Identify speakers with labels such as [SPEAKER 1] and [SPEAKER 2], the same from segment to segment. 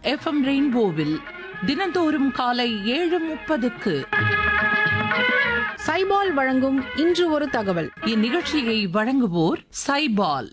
[SPEAKER 1] FM ரெயின்போவில் தினந்தோறும் காலை ஏழு முப்பதுக்கு
[SPEAKER 2] சைபால் வழங்கும் இன்று ஒரு தகவல்
[SPEAKER 1] இந்நிகழ்ச்சியை வழங்குவோர் சைபால்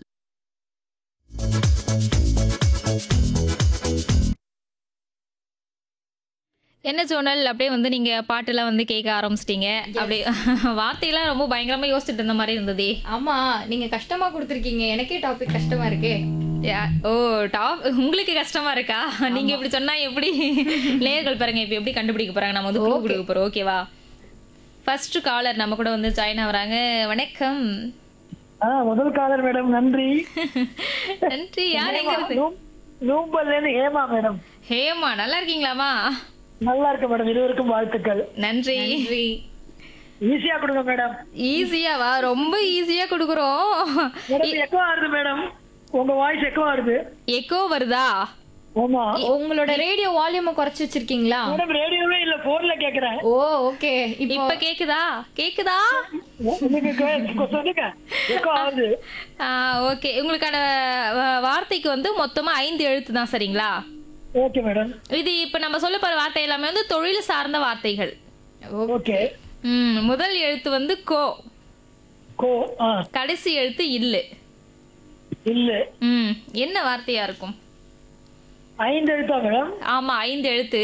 [SPEAKER 3] என்ன ஜோனல் அப்படியே வந்து நீங்க பாட்டுலாம் வந்து கேட்க ஆரம்பிச்சிட்டீங்க அப்படியே வார்த்தையெல்லாம் ரொம்ப பயங்கரமா யோசிச்சுட்டு இருந்த மாதிரி இருந்ததே
[SPEAKER 4] ஆமா நீங்க கஷ்டமா கொடுத்துருக்கீங்க எனக்கே டாபிக் கஷ்டமா இருக்கு
[SPEAKER 3] யா- ஓ டாப் உங்களுக்கு கஷ்டமா இருக்கா நீங்க இப்படி சொன்னா எப்படி நேர்கள் பாருங்க இப்ப எப்படி கண்டுபிடிக்க போறாங்க நம்ம வந்து clue கொடுக்க போறோம் ஓகேவா ஃபர்ஸ்ட் காலர் நம்ம கூட வந்து ஜாயின் ஆகுறாங்க வணக்கம்
[SPEAKER 5] ஆ முதல் காலர் மேடம் நன்றி
[SPEAKER 3] நன்றி யார் எங்க இருந்து
[SPEAKER 5] நூம்பல்ல இருந்து ஹேமா மேடம்
[SPEAKER 3] ஹேமா நல்லா இருக்கீங்களாமா
[SPEAKER 5] நல்லா இருக்கு மேடம் இருவருக்கும் வாழ்த்துக்கள்
[SPEAKER 3] நன்றி
[SPEAKER 5] ஈஸியா கொடுங்க மேடம்
[SPEAKER 3] ஈஸியாவா ரொம்ப ஈஸியா கொடுக்குறோம்
[SPEAKER 5] மேடம் எக்கோ ஆறுது மேடம் உங்க வாய்ஸ் எக்கோ ஆறுது
[SPEAKER 3] எக்கோ வருதா
[SPEAKER 5] ஆமா
[SPEAKER 4] உங்களோட ரேடியோ வால்யூமை குறைச்சு வச்சிருக்கீங்களா
[SPEAKER 5] மேடம் ரேடியோவே இல்ல போன்ல கேக்குறேன்
[SPEAKER 4] ஓ ஓகே இப்போ
[SPEAKER 3] இப்ப கேக்குதா கேக்குதா
[SPEAKER 5] நீங்க கே- சொல்லுங்க எக்கோ ஆகுது
[SPEAKER 3] ஓகே உங்களுக்கான வ- வார்த்தைக்கு வந்து மொத்தமா ஐந்து எழுத்து தான் சரிங்களா
[SPEAKER 5] ஓகே மேடம்
[SPEAKER 3] இது இப்ப நம்ம சொல்ல போற வார்த்தை எல்லாமே வந்து தொழில் சார்ந்த வார்த்தைகள்
[SPEAKER 5] ஓகே
[SPEAKER 3] ம், முதல் எழுத்து வந்து கோ
[SPEAKER 5] கோ ஆ
[SPEAKER 3] கடைசி எழுத்து இல்லு
[SPEAKER 5] இல்ல
[SPEAKER 3] ம் என்ன வார்த்தையா இருக்கும்
[SPEAKER 5] ஐந்து எழுத்தா மேடம்
[SPEAKER 3] ஆமா ஐந்து எழுத்து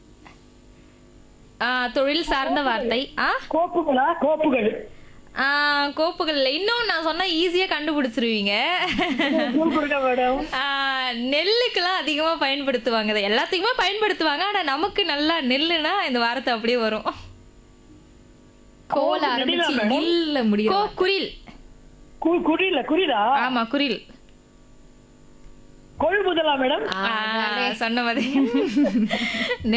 [SPEAKER 3] ஆ, தொழில் சார்ந்த வார்த்தை ஆ
[SPEAKER 5] கோப்புகளா கோப்புகள்
[SPEAKER 3] ஆ, கோப்புகள்ல இன்னும் நான் சொன்னா ஈஸியா கண்டுபிடிச்சிருவீங்க
[SPEAKER 5] கூல் கொடுங்க மேடம்
[SPEAKER 3] ஆ, நெல்லுக்கெல்லாம் அதிகமா பயன்படுத்துவாங்க இதை எல்லாத்துக்குமே பயன்படுத்துவாங்க ஆனா நமக்கு நல்லா நெல்லுனா இந்த வார்த்தை அப்படியே வரும்
[SPEAKER 4] கோல ஆரம்பிச்சு
[SPEAKER 5] madam.
[SPEAKER 4] இல்ல
[SPEAKER 3] கோ
[SPEAKER 4] முடியும்
[SPEAKER 3] குரில்
[SPEAKER 5] கு- குறியில குறிதா
[SPEAKER 3] ஆமா குரில்
[SPEAKER 5] கொள்முதலா மேடம்
[SPEAKER 3] ஆ, சொன்ன மாதிரி